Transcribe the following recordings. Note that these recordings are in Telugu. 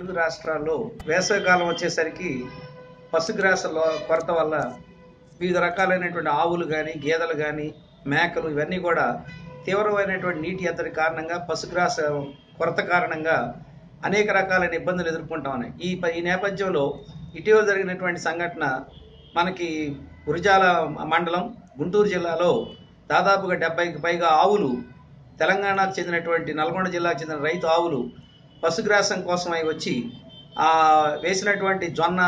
తెలుగు రాష్ట్రాల్లో వేసవికాలం వచ్చేసరికి పశుగ్రాస లో- కొరత వల్ల వివిధ రకాలైనటువంటి ఆవులు కానీ గేదెలు కానీ మేకలు ఇవన్నీ కూడా తీవ్రమైనటువంటి నీటి ఎద్దడి కారణంగా పశుగ్రాస కొరత కారణంగా అనేక రకాలైన ఇబ్బందులు ఎదుర్కొంటా ఉన్నాయి ఈ ప- ఈ నేపథ్యంలో ఇటీవల జరిగినటువంటి సంఘటన మనకి గురిజాల మండలం గుంటూరు జిల్లాలో దాదాపుగా డెబ్బైకి పైగా ఆవులు తెలంగాణకు చెందినటువంటి నల్గొండ జిల్లాకు చెందిన రైతు ఆవులు పశుగ్రాసం కోసమై వచ్చి ఆ వేసినటువంటి జొన్న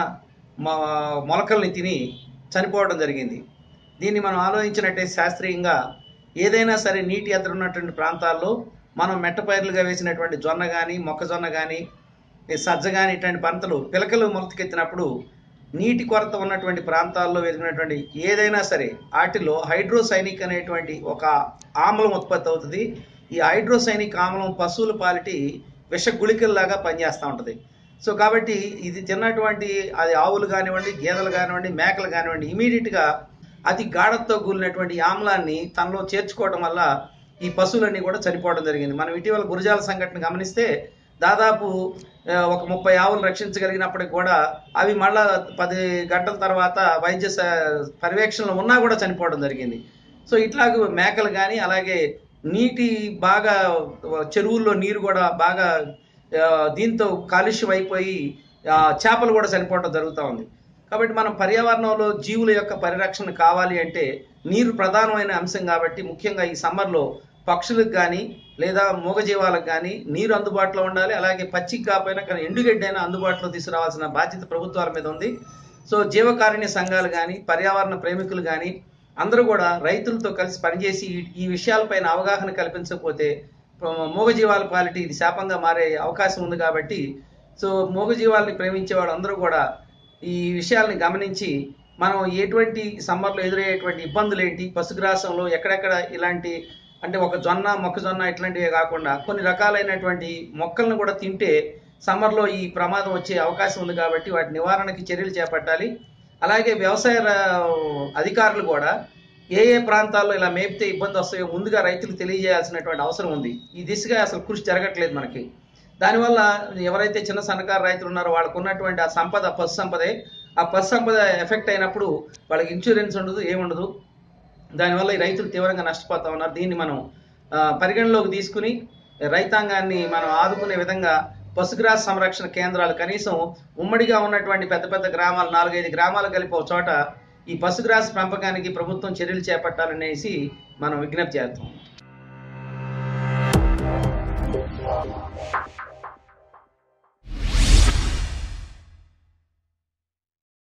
మొ- మొలకల్ని తిని చనిపోవడం జరిగింది దీన్ని మనం ఆలోచించినట్టే శాస్త్రీయంగా ఏదైనా సరే నీటి ఎద్దరు ఉన్నటువంటి ప్రాంతాల్లో మనం మెట్టపైర్లుగా వేసినటువంటి జొన్న కానీ మొక్కజొన్న కానీ సజ్జ కానీ ఇట్లాంటి పంటలు పిలకలు మొలకెత్తినప్పుడు నీటి కొరత ఉన్నటువంటి ప్రాంతాల్లో వెలిగినటువంటి ఏదైనా సరే వాటిలో హైడ్రోసైనిక్ అనేటువంటి ఒక ఆమ్లం ఉత్పత్తి అవుతుంది ఈ హైడ్రోసైనిక్ ఆమ్లం పశువుల పాలిటి విష గుళికల్లాగా పనిచేస్తూ ఉంటుంది సో కాబట్టి ఇది తిన్నటువంటి అది ఆవులు కానివ్వండి గేదెలు కానివ్వండి మేకలు కానివ్వండి ఇమీడియట్గా అతి గాఢతతో కూలినటువంటి ఈ ఆమ్లాన్ని తనలో చేర్చుకోవడం వల్ల ఈ పశువులన్నీ కూడా చనిపోవడం జరిగింది మనం ఇటీవల గురజాల సంఘటన గమనిస్తే దాదాపు ఆ, ఒక ముప్పై ఆవులు రక్షించగలిగినప్పటికి కూడా అవి మళ్ళా పది గంటల తర్వాత వైద్య స- పర్యవేక్షణలో ఉన్నా కూడా చనిపోవడం జరిగింది సో ఇట్లాగ మేకలు కానీ అలాగే నీటి బాగా చెరువుల్లో నీరు కూడా బాగా ఆ, దీంతో కాలుష్యం అయిపోయి ఆ, చేపలు కూడా చనిపోవడం జరుగుతూ ఉంది కాబట్టి మనం పర్యావరణంలో జీవుల యొక్క పరిరక్షణ కావాలి అంటే నీరు ప్రధానమైన అంశం కాబట్టి ముఖ్యంగా ఈ సమ్మర్లో పక్షులకు కానీ లేదా మూగజీవాలకు కానీ నీరు అందుబాటులో ఉండాలి అలాగే పచ్చికి కాకపోయినా కానీ ఎండుగడ్డి అయినా అందుబాటులో తీసుకురావాల్సిన బాధ్యత ప్రభుత్వాల మీద ఉంది సో జీవకారుణ్య సంఘాలు కానీ పర్యావరణ ప్రేమికులు కానీ అందరూ కూడా రైతులతో కలిసి పనిచేసి ఈ- ఈ విషయాలపైన అవగాహన కల్పించకపోతే ప- మూగజీవాల పాలిటీ ఇది శాపంగా మారే అవకాశం ఉంది కాబట్టి సో మూగజీవాల్ని ప్రేమించే వాళ్ళందరూ కూడా ఈ విషయాల్ని గమనించి మనం ఎటువంటి సమ్మర్లో ఎదురయ్యేటువంటి ఇబ్బందులు ఏంటి పశుగ్రాసంలో ఎక్కడెక్కడ ఇలాంటి అంటే ఒక జొన్న మొక్కజొన్న ఇట్లాంటివే కాకుండా కొన్ని రకాలైనటువంటి మొక్కలను కూడా తింటే సమ్మర్లో ఈ ప్రమాదం వచ్చే అవకాశం ఉంది కాబట్టి వాటి నివారణకి చర్యలు చేపట్టాలి అలాగే వ్యవసాయ ర- అధికారులు కూడా ఏ ఏ ప్రాంతాల్లో ఇలా మేపితే ఇబ్బంది వస్తాయో ముందుగా రైతులకు తెలియజేయాల్సినటువంటి అవసరం ఉంది ఈ దిశగా అసలు కృషి జరగట్లేదు మనకి దానివల్ల ఎవరైతే చిన్న సన్నకారు రైతులు ఉన్నారో వాళ్ళకు ఉన్నటువంటి ఆ సంపద పశు సంపదే ఆ పశు సంపద ఎఫెక్ట్ అయినప్పుడు వాళ్ళకి ఇన్సూరెన్స్ ఉండదు ఏముండదు దానివల్ల ఈ రైతులు తీవ్రంగా నష్టపోతా ఉన్నారు దీన్ని మనం ఆ, పరిగణలోకి తీసుకుని రైతాంగాన్ని మనం ఆదుకునే విధంగా పశుగ్రాస సంరక్షణ కేంద్రాలు కనీసం ఉమ్మడిగా ఉన్నటువంటి పెద్ద పెద్ద గ్రామాలు నాలుగైదు గ్రామాలు కలిపి ఒక చోట ఈ పశుగ్రాస పెంపకానికి ప్రభుత్వం చర్యలు చేపట్టాలనేసి మనం విజ్ఞప్తి చేస్తాం